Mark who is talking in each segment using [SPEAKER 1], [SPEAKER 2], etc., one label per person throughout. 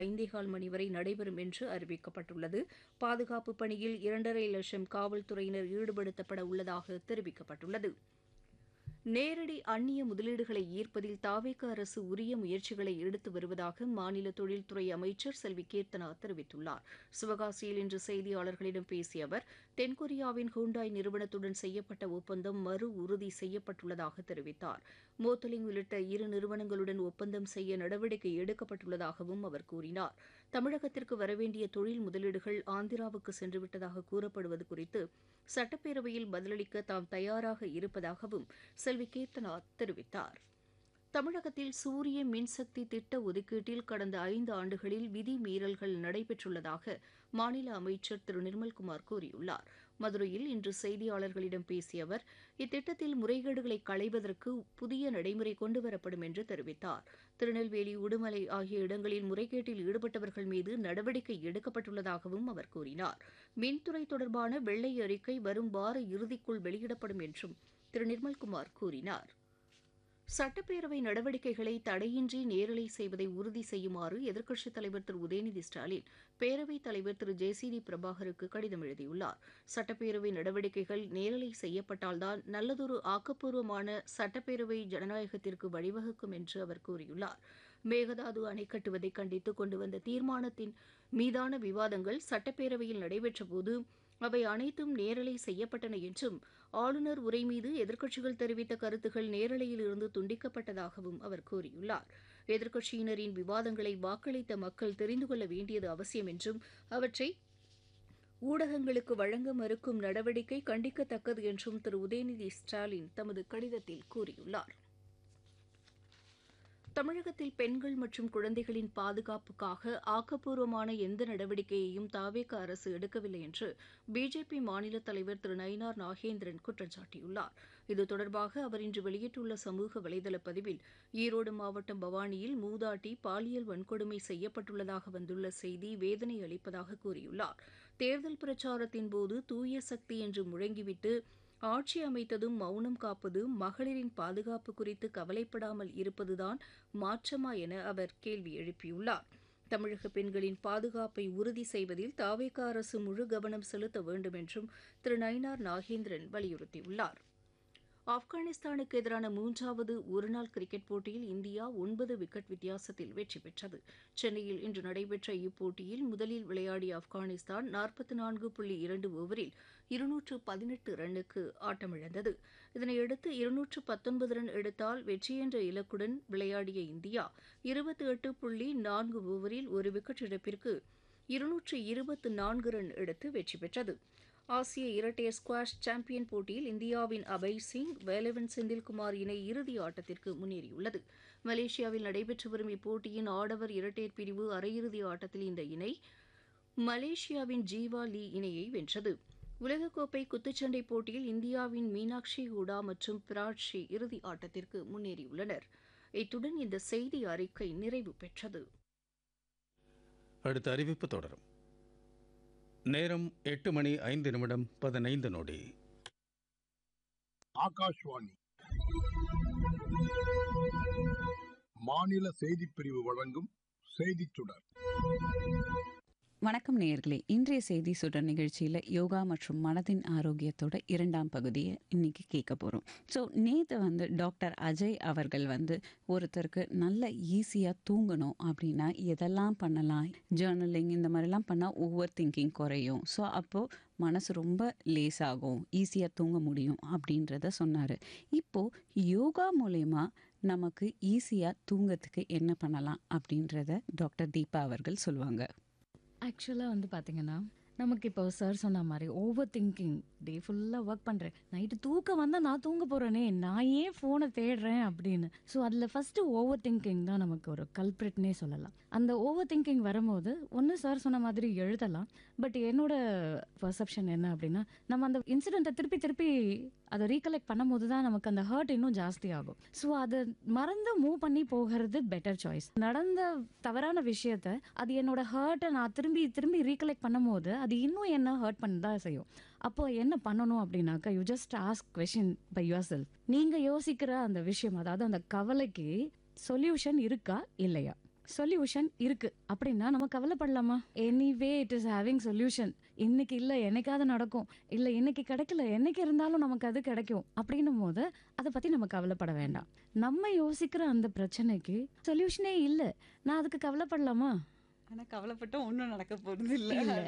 [SPEAKER 1] ஐந்தேகால் மணி வரை நடைபெறும் என்று அறிவிக்கப்பட்டுள்ளது பாதுகாப்பு பணியில் இரண்டரை லட்சம் காவல்துறையினர் ஈடுபடுத்தப்பட உள்ளதாக தெரிவிக்கப்பட்டுள்ளது நேரடி அந்நிய முதலீடுகளை ஈர்ப்பதில் தாவேக அரசு உரிய முயற்சிகளை எடுத்து வருவதாக மாநில தொழில்துறை அமைச்சர் செல்வி கீர்த்தனா தெரிவித்துள்ளார் சிவகாசியில் இன்று செய்தியாளர்களிடம் பேசிய அவர் தென்கொரியாவின் ஹூண்டாய் நிறுவனத்துடன் செய்யப்பட்ட ஒப்பந்தம் மறு உறுதி செய்யப்பட்டுள்ளதாக தெரிவித்தார் மோத்தலிங் உள்ளிட்ட இரு நிறுவனங்களுடன் ஒப்பந்தம் செய்ய நடவடிக்கை எடுக்கப்பட்டுள்ளதாகவும் அவர் கூறினார் தமிழகத்திற்கு வரவேண்டிய தொழில் முதலீடுகள் ஆந்திராவுக்கு சென்றுவிட்டதாக கூறப்படுவது குறித்து சட்டப்பேரவையில் பதிலளிக்க தாம் தயாராக இருப்பதாகவும் செல்வி கீர்த்தனா தெரிவித்தார் தமிழகத்தில் சூரிய மின்சக்தி திட்ட ஒதுக்கீட்டில் கடந்த ஐந்து ஆண்டுகளில் விதி மீறல்கள் நடைபெற்றுள்ளதாக மாநில அமைச்சர் திரு நிர்மல்குமார் கூறியுள்ளார் மதுரையில் இன்று செய்தியாளர்களிடம் பேசிய அவர் இத்திட்டத்தில் முறைகேடுகளை களைவதற்கு புதிய நடைமுறை கொண்டுவரப்படும் என்று தெரிவித்தார் திருநெல்வேலி உடுமலை ஆகிய இடங்களில் முறைகேட்டில் ஈடுபட்டவர்கள் மீது நடவடிக்கை எடுக்கப்பட்டுள்ளதாகவும் அவர் கூறினார் மின்துறை தொடர்பான வெள்ளை அறிக்கை வரும் வார இறுதிக்குள் வெளியிடப்படும் என்றும் திரு நிர்மல்குமார் கூறினார் சட்டப்பேரவை நடவடிக்கைகளை தடையின்றி நேரலை செய்வதை உறுதி செய்யுமாறு எதிர்க்கட்சித் தலைவர் திரு உதயநிதி ஸ்டாலின் பேரவைத் தலைவர் திரு ஜே சி டி பிரபாகருக்கு கடிதம் எழுதியுள்ளார் சட்டப்பேரவை நடவடிக்கைகள் நேரலை செய்யப்பட்டால்தான் நல்லதொரு ஆக்கப்பூர்வமான சட்டப்பேரவை ஜனநாயகத்திற்கு வழிவகுக்கும் என்று அவர் கூறியுள்ளார் மேகதாது அணை கட்டுவதை கண்டித்து கொண்டு வந்த தீர்மானத்தின் மீதான விவாதங்கள் சட்டப்பேரவையில் நடைபெற்றபோது அவை அனைத்தும் நேரலை செய்யப்பட்டன என்றும் ஆளுநர் உரை மீது எதிர்க்கட்சிகள் தெரிவித்த கருத்துகள் நேரலையில் இருந்து துண்டிக்கப்பட்டதாகவும் அவர் கூறியுள்ளார் எதிர்க்கட்சியினரின் விவாதங்களை வாக்களித்த மக்கள் தெரிந்து கொள்ள வேண்டியது அவசியம் என்றும் அவற்றை ஊடகங்களுக்கு வழங்க மறுக்கும் நடவடிக்கை கண்டிக்கத்தக்கது என்றும் திரு உதயநிதி ஸ்டாலின் தமது கடிதத்தில் கூறியுள்ளார் தமிழகத்தில் பெண்கள் மற்றும் குழந்தைகளின் பாதுகாப்புக்காக ஆக்கப்பூர்வமான எந்த நடவடிக்கையையும் தாவேக அரசு எடுக்கவில்லை என்று பிஜேபி மாநில தலைவர் திரு நயினார் நாகேந்திரன் குற்றம் சாட்டியுள்ளார் இது தொடர்பாக அவர் இன்று வெளியிட்டுள்ள சமூக வலைதள பதிவில் ஈரோடு மாவட்டம் பவானியில் மூதாட்டி பாலியல் வன்கொடுமை செய்யப்பட்டுள்ளதாக வந்துள்ள செய்தி வேதனை அளிப்பதாக கூறியுள்ளார் தேர்தல் பிரச்சாரத்தின் போது தூய சக்தி என்று முழங்கிவிட்டு ஆட்சி அமைத்ததும் மௌனம் காப்பது மகளிரின் பாதுகாப்பு குறித்து கவலைப்படாமல் இருப்பதுதான் மாற்றமா என அவர் கேள்வி எழுப்பியுள்ளார் தமிழக பெண்களின் பாதுகாப்பை உறுதி செய்வதில் தாவேக அரசு முழு கவனம் செலுத்த வேண்டும் என்றும் திரு நயினார் நாகேந்திரன் வலியுறுத்தியுள்ளார் ஆப்கானிஸ்தானுக்கு எதிரான மூன்றாவது ஒருநாள் கிரிக்கெட் போட்டியில் இந்தியா ஒன்பது விக்கெட் வித்தியாசத்தில் வெற்றி பெற்றது சென்னையில் இன்று நடைபெற்ற இப்போட்டியில் முதலில் விளையாடிய ஆப்கானிஸ்தான் நாற்பத்தி நான்கு புள்ளி இரண்டு ஓவரில் இருநூற்று பதினெட்டு ரன்னுக்கு ஆட்டமிழந்தது இதனையடுத்து இருநூற்று பத்தொன்பது ரன் எடுத்தால் வெற்றி என்ற இலக்குடன் விளையாடிய இந்தியா இருபத்தி எட்டு புள்ளி நான்கு ஓவரில் ஒரு விக்கெட் இழப்பிற்கு இருநூற்று இருபத்து நான்கு ரன் எடுத்து வெற்றி பெற்றது ஆசிய இரட்டையர் ஸ்குவாஷ் சாம்பியன் போட்டியில் இந்தியாவின் அபய் சிங் வேலவன் செந்தில்குமார் இணை இறுதி ஆட்டத்திற்கு முன்னேறியுள்ளது மலேசியாவில் நடைபெற்று வரும் இப்போட்டியின் ஆடவர் இரட்டையர் பிரிவு அரையிறுதி ஆட்டத்தில் இந்த இணை மலேசியாவின் ஜீவா லீ இணையை வென்றது உலகக்கோப்பை குத்துச்சண்டை போட்டியில் இந்தியாவின் மீனாட்சி ஹூடா மற்றும் பிராட்ஷி இறுதி ஆட்டத்திற்கு முன்னேறியுள்ளனர் இத்துடன் இந்த செய்தி அறிக்கை நிறைவு பெற்றது
[SPEAKER 2] அடுத்த அறிவிப்பு தொடரும் நேரம் எட்டு மணி ஐந்து நிமிடம் பதினைந்து நொடி
[SPEAKER 3] ஆகாஷ்வாணி மாநில செய்திப் பிரிவு வழங்கும் செய்திச் சுடர்
[SPEAKER 4] வணக்கம் நேயர்களே இன்றைய செய்தி சுடர் நிகழ்ச்சியில் யோகா மற்றும் மனதின் ஆரோக்கியத்தோட இரண்டாம் பகுதியை இன்னைக்கு கேட்க போகிறோம் ஸோ நேற்று வந்து டாக்டர் அஜய் அவர்கள் வந்து ஒருத்தருக்கு நல்ல ஈஸியாக தூங்கணும் அப்படின்னா எதெல்லாம் பண்ணலாம் ஜேர்னலிங் இந்த மாதிரிலாம் பண்ணால் ஓவர் திங்கிங் குறையும் ஸோ அப்போது மனசு ரொம்ப லேஸ் ஆகும் ஈஸியாக தூங்க முடியும் அப்படின்றத சொன்னார் இப்போது யோகா மூலயமா நமக்கு ஈஸியாக தூங்கத்துக்கு என்ன பண்ணலாம் அப்படின்றத டாக்டர் தீபா அவர்கள் சொல்லுவாங்க
[SPEAKER 5] ஆக்சுவலாக வந்து பார்த்தீங்கன்னா நமக்கு இப்போ சார் சொன்ன மாதிரி ஓவர் திங்கிங் டே ஃபுல்லாக ஒர்க் பண்ணுறேன் நைட்டு தூக்கம் வந்தால் நான் தூங்க போகிறேனே நான் ஏன் ஃபோனை தேடுறேன் அப்படின்னு ஸோ அதில் ஃபஸ்ட்டு ஓவர் திங்கிங் தான் நமக்கு ஒரு கல்பிரிட்னே சொல்லலாம் அந்த ஓவர் திங்கிங் வரும்போது ஒன்று சார் சொன்ன மாதிரி எழுதலாம் பட் என்னோட பர்செப்ஷன் என்ன அப்படின்னா நம்ம அந்த இன்சிடெண்ட்டை திருப்பி திருப்பி அதை ரீகலெக்ட் பண்ணும்போது தான் நமக்கு அந்த ஹர்ட் இன்னும் ஜாஸ்தி ஆகும் ஸோ அதை மறந்து மூவ் பண்ணி போகிறது பெட்டர் சாய்ஸ் நடந்த தவறான விஷயத்த அது என்னோட ஹர்ட்டை நான் திரும்பி திரும்பி ரீகலெக்ட் பண்ணும்போது அது இன்னும் என்ன ஹர்ட் பண்ண தான் செய்யும் அப்போ என்ன பண்ணணும் அப்படின்னாக்கா you just ask question by your self நீங்கள் யோசிக்கிற அந்த விஷயம் அதாவது அந்த கவலைக்கு சொல்யூஷன் இருக்கா இல்லையா சொல்யூஷன் இருக்கு அப்படின்னா நம்ம கவலைப்படலாமா anyway it is having solution இன்னைக்கு இல்ல என்னைக்காவது நடக்கும் இல்ல இன்னைக்கு கிடைக்கல என்னைக்கு இருந்தாலும் நமக்கு அது கிடைக்கும் அப்படின்னும் போது அதை பத்தி நம்ம கவலைப்பட வேண்டாம் நம்ம யோசிக்கிற அந்த பிரச்சனைக்கு சொல்யூஷனே இல்ல நான் அதுக்கு கவலைப்படலாமா
[SPEAKER 4] ஆனா கவலைப்பட்டோம் ஒன்றும் நடக்க போறது
[SPEAKER 5] இல்ல.
[SPEAKER 4] இல்லை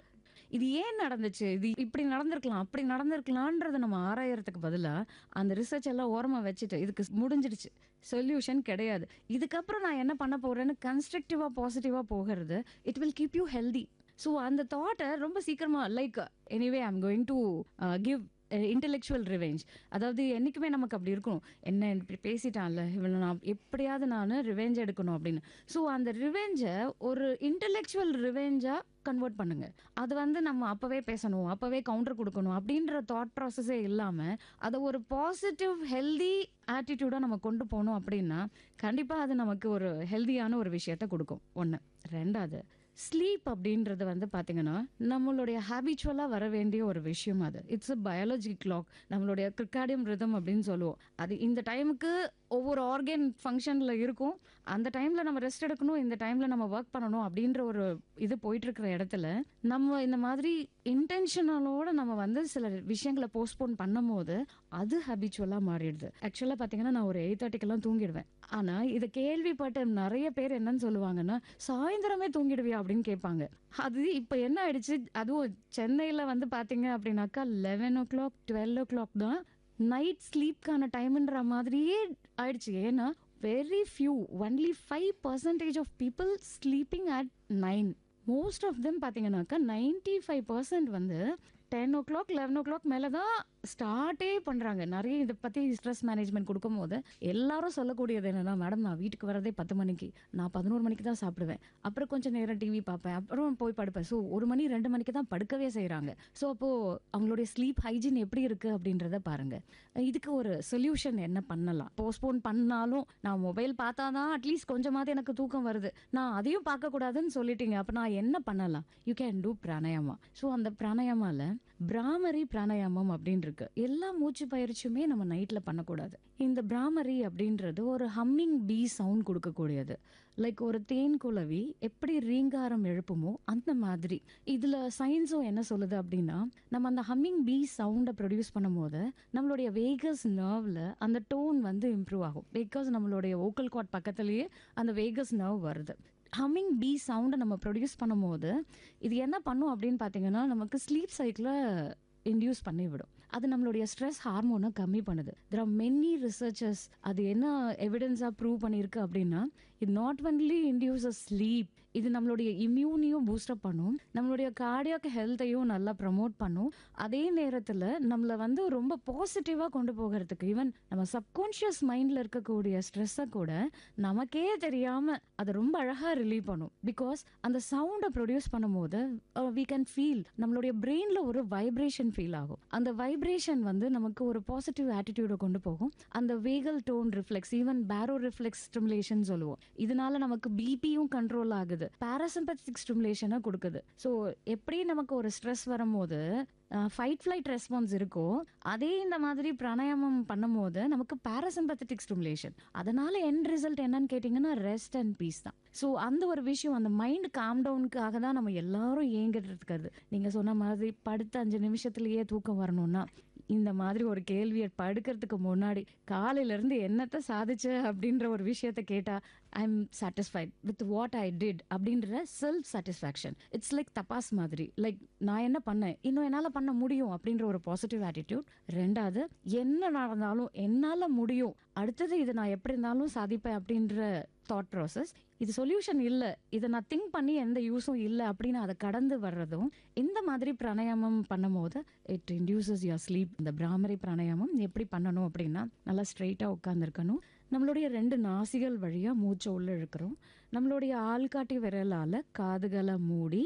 [SPEAKER 5] இது ஏன் நடந்துச்சு இது இப்படி நடந்திருக்கலாம் அப்படி நடந்திருக்கலான்றத நம்ம ஆராயறதுக்கு பதிலா அந்த ரிசர்ச் எல்லாம் ஓரமா வச்சுட்டு இதுக்கு முடிஞ்சிடுச்சு சொல்யூஷன் கிடையாது இதுக்கப்புறம் நான் என்ன பண்ண போறேன்னு கன்ஸ்ட்ரக்டிவா பாசிட்டிவா போகிறது it will keep you healthy so அந்த தாட்டை ரொம்ப சீக்கிரமா like anyway I'm going to give intellectual revenge அதாவது என்னைக்குமே நமக்கு அப்படி இருக்கும் என்ன இப்படி பேசிட்டான்ல இவனை நான் எப்படியாவது நான் ரிவெஞ்ச் எடுக்கணும் அப்படின்னு ஸோ அந்த ரிவெஞ்சை ஒரு இன்டெலெக்சுவல் ரிவெஞ்சா கன்வெர்ட் பண்ணுங்க அது வந்து நம்ம அப்பவே பேசணும் அப்பவே கவுண்டர் கொடுக்கணும் அப்படின்ற தாட் ப்ராசஸே இல்லாம அதை ஒரு பாசிட்டிவ் ஹெல்தி ஆட்டிடியூடா நம்ம கொண்டு போனோம் அப்படின்னா கண்டிப்பா அது நமக்கு ஒரு ஹெல்தியான ஒரு விஷயத்த கொடுக்கும் ஒன்று ரெண்டாவது ஸ்லீப் அப்படின்றது வந்து பாத்தீங்கன்னா நம்மளுடைய ஹேபிச்சுவலா வர வேண்டிய ஒரு விஷயம் அது இட்ஸ் அ பயாலஜி கிளாக் நம்மளுடைய கிரிக்காடியம் ரிதம் அப்படின்னு சொல்லுவோம் அது இந்த டைமுக்கு ஒவ்வொரு ஆர்கன் ஃபங்க்ஷன்ல இருக்கும் அந்த டைம்ல நம்ம ரெஸ்ட் எடுக்கணும் இந்த டைம்ல நம்ம ஒர்க் பண்ணணும் அப்படின்ற ஒரு இது போயிட்டு இருக்கிற இடத்துல நம்ம இந்த மாதிரி இன்டென்ஷனலோட நம்ம வந்து சில விஷயங்களை போஸ்ட்போன் பண்ணும் போது அது ஹபிச்சுவலா மாறிடுது ஆக்சுவலா பாத்தீங்கன்னா நான் ஒரு எயிட் தேர்ட்டிக்கெல்லாம் தூங்கிடுவேன் ஆனா இதை கேள்விப்பட்ட நிறைய பேர் என்னன்னு சொல்லுவாங்கன்னா சாயந்தரமே தூங்கிடுவியா அப்படின்னு கேட்பாங்க அது இப்ப என்ன ஆயிடுச்சு அதுவும் சென்னையில வந்து பாத்தீங்க அப்படின்னாக்கா eleven o'clock twelve o'clock தான் நைட் ஸ்லீப்க்கான டைம்ன்ற மாதிரியே ஆயிடுச்சு ஏன்னா very few only five percentage of people sleeping at nine most of them பார்த்தீங்கன்னாக்கா நைன்டி ஃபைவ் பர்சன்ட் வந்து ten o'clock eleven o'clock மேலே தான் ஸ்டார்ட்டே பண்ணுறாங்க நிறைய இதை பற்றி ஸ்ட்ரெஸ் மேனேஜ்மெண்ட் கொடுக்கும்போது எல்லாரும் சொல்லக்கூடியது என்னன்னா மேடம் நான் வீட்டுக்கு வரதே பத்து மணிக்கு நான் பதினோரு மணிக்கு தான் சாப்பிடுவேன் அப்புறம் கொஞ்சம் நேரம் டிவி பார்ப்பேன் அப்புறம் போய் படுப்பேன் ஸோ ஒரு மணி ரெண்டு மணிக்கு தான் படுக்கவே செய்கிறாங்க ஸோ அப்போது அவங்களுடைய ஸ்லீப் ஹைஜீன் எப்படி இருக்குது அப்படின்றத பாருங்க இதுக்கு ஒரு சொல்யூஷன் என்ன பண்ணலாம் போஸ்ட்போன் பண்ணாலும் நான் மொபைல் பார்த்தா தான் அட்லீஸ்ட் கொஞ்சமாவது எனக்கு தூக்கம் வருது நான் அதையும் பார்க்கக்கூடாதுன்னு சொல்லிட்டீங்க அப்போ நான் என்ன பண்ணலாம் you can do pranayama so அந்த பிராணாயாமால பிராமரி பிராணாயாமம் அப்படின்னு இருக்கு எல்லா மூச்சு பயிற்சியுமே நம்ம நைட்ல பண்ணக்கூடாது இந்த பிராமரி அப்படின்றது ஒரு ஹம்மிங் பீ சவுண்ட் கொடுக்கக்கூடியது லைக் ஒரு தேன் குளவி எப்படி ரீங்காரம் எழுப்புமோ அந்த மாதிரி இதுல சயின்ஸும் என்ன சொல்லுது அப்படின்னா நம்ம அந்த ஹம்மிங் பீ சவுண்டை ப்ரொடியூஸ் பண்ணும்போது நம்மளுடைய வேகஸ் நர்வ்ல அந்த டோன் வந்து இம்ப்ரூவ் ஆகும் பிகாஸ் நம்மளுடைய ஓக்கல் கார்ட் பக்கத்துலயே அந்த வேகஸ் நர்வ் வருது ஹம்மிங் பீ சவுண்டை நம்ம ப்ரொடியூஸ் பண்ணும்போது இது என்ன பண்ணும் அப்படின்னு பார்த்தீங்கன்னா நமக்கு ஸ்லீப் சைக்கிளை இன்டியூஸ் பண்ணி விடும் அது நம்மளுடைய ஸ்ட்ரெஸ் ஹார்மோனை கம்மி பண்ணுது தெர் ஆர் மெனி ரிசர்ச்சர்ஸ் அது என்ன எவிடன்ஸாக ப்ரூவ் பண்ணியிருக்கு அப்படின்னா இது நாட் ஒன்லி இன்டியூசஸ் ஸ்லீப் இது நம்மளுடைய இம்யூனையும் பூஸ்டப் பண்ணும் நம்மளுடைய கார்டியாக் ஹெல்த்தையும் நல்லா ப்ரமோட் பண்ணும் அதே நேரத்தில் நம்மளை வந்து ரொம்ப பாசிட்டிவாக கொண்டு போகிறதுக்கு ஈவன் நம்ம சப்கான்ஷியஸ் மைண்டில் இருக்கக்கூடிய ஸ்ட்ரெஸ்ஸை கூட நமக்கே தெரியாமல் அதை ரொம்ப அழகாக ரிலீவ் பண்ணும் பிகாஸ் அந்த சவுண்டை ப்ரொடியூஸ் பண்ணும்போது வி கேன் ஃபீல் நம்மளுடைய பிரெயினில் ஒரு வைப்ரேஷன் ஃபீல் ஆகும் அந்த வைப்ரேஷன் வந்து நமக்கு ஒரு பாசிட்டிவ் ஆட்டிடியூடை கொண்டு போகும் அந்த vagal tone reflex even baroreflex stimulation சொல்லுவோம் இதனால நமக்கு பிபியும் கண்ட்ரோல் ஆகுது பாராசிம்பத்திக் ஸ்டிமுலேஷனை கொடுக்குது ஸோ எப்படி நமக்கு ஒரு ஸ்ட்ரெஸ் வரும்போது ஃபைட் ஃப்ளைட் ரெஸ்பான்ஸ் இருக்கோ அதே இந்த மாதிரி பிராணாயாமம் பண்ணும்போது நமக்கு பாராசிம்பத்தட்டிக் ஸ்டிமுலேஷன் அதனால என் ரிசல்ட் என்னன்னு கேட்டிங்கன்னா ரெஸ்ட் அண்ட் பீஸ் தான் ஸோ அந்த ஒரு விஷயம் அந்த மைண்ட் காம் டவுனுக்காக தான் நம்ம எல்லாரும் ஏங்கிட்டு இருக்கிறது நீங்கள் சொன்ன மாதிரி படுத்த அஞ்சு நிமிஷத்துலயே தூக்கம் வரணும்னா இந்த மாதிரி ஒரு கேள்வியை படுக்கிறதுக்கு முன்னாடி காலையில இருந்து என்னத்தை சாதிச்ச அப்படின்ற ஒரு விஷயத்த கேட்டா I am satisfied with what I did அப்படின்ற செல்ஃப் சாட்டிஸ்ஃபேக்ஷன் இட்ஸ் லைக் தபாஸ் மாதிரி லைக் நான் என்ன பண்ணேன் இன்னும் என்னால் பண்ண முடியும் அப்படின்ற ஒரு பாசிட்டிவ் ஆட்டிடியூட் ரெண்டாவது என்ன நடந்தாலும் என்னால் முடியும் அடுத்தது இதை நான் எப்படி இருந்தாலும் சாதிப்பேன் அப்படின்ற தாட் ப்ராசஸ் இது சொல்யூஷன் இல்லை இதை நான் திங்க் பண்ணி எந்த யூஸும் இல்லை அப்படின்னு அதை கடந்து வர்றதும் இந்த மாதிரி பிராணாயாமம் பண்ணும்போது இட் இன்டியூசஸ் யுவர் ஸ்லீப் இந்த பிராமரி பிராணாயாமம் எப்படி பண்ணணும் அப்படின்னா நல்லா ஸ்ட்ரைட்டாக உட்காந்துருக்கணும் நம்மளுடைய ரெண்டு நாசிகள் வழியாக மூச்சை உள்ள இழுக்கிறோம் நம்மளுடைய ஆள்காட்டி விரலால் காதுகளை மூடி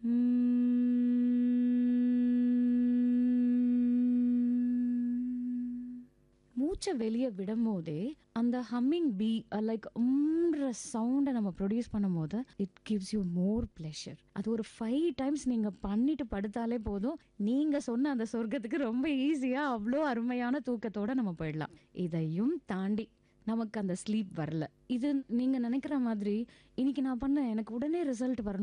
[SPEAKER 5] மூச்சை வெளியே விடும் போதே அந்த ஹம்மிங் பீ லைக் உம்ன்ற சவுண்டை நம்ம ப்ரொடியூஸ் பண்ணும்போது it gives you more pleasure அது ஒரு ஃபைவ் டைம்ஸ் நீங்கள் பண்ணிட்டு படுத்தாலே போதும் நீங்கள் சொன்ன அந்த சொர்க்கத்துக்கு ரொம்ப ஈஸியாக அவ்வளோ அருமையான தூக்கத்தோட நம்ம போயிடலாம் இதையும் தாண்டி நமக்கு அந்த ஸ்லீப் வரல இது நீங்க நினைக்கிற மாதிரி இன்னைக்கு நான் பண்ண எனக்கு உடனே ரிசல்ட் வரணும்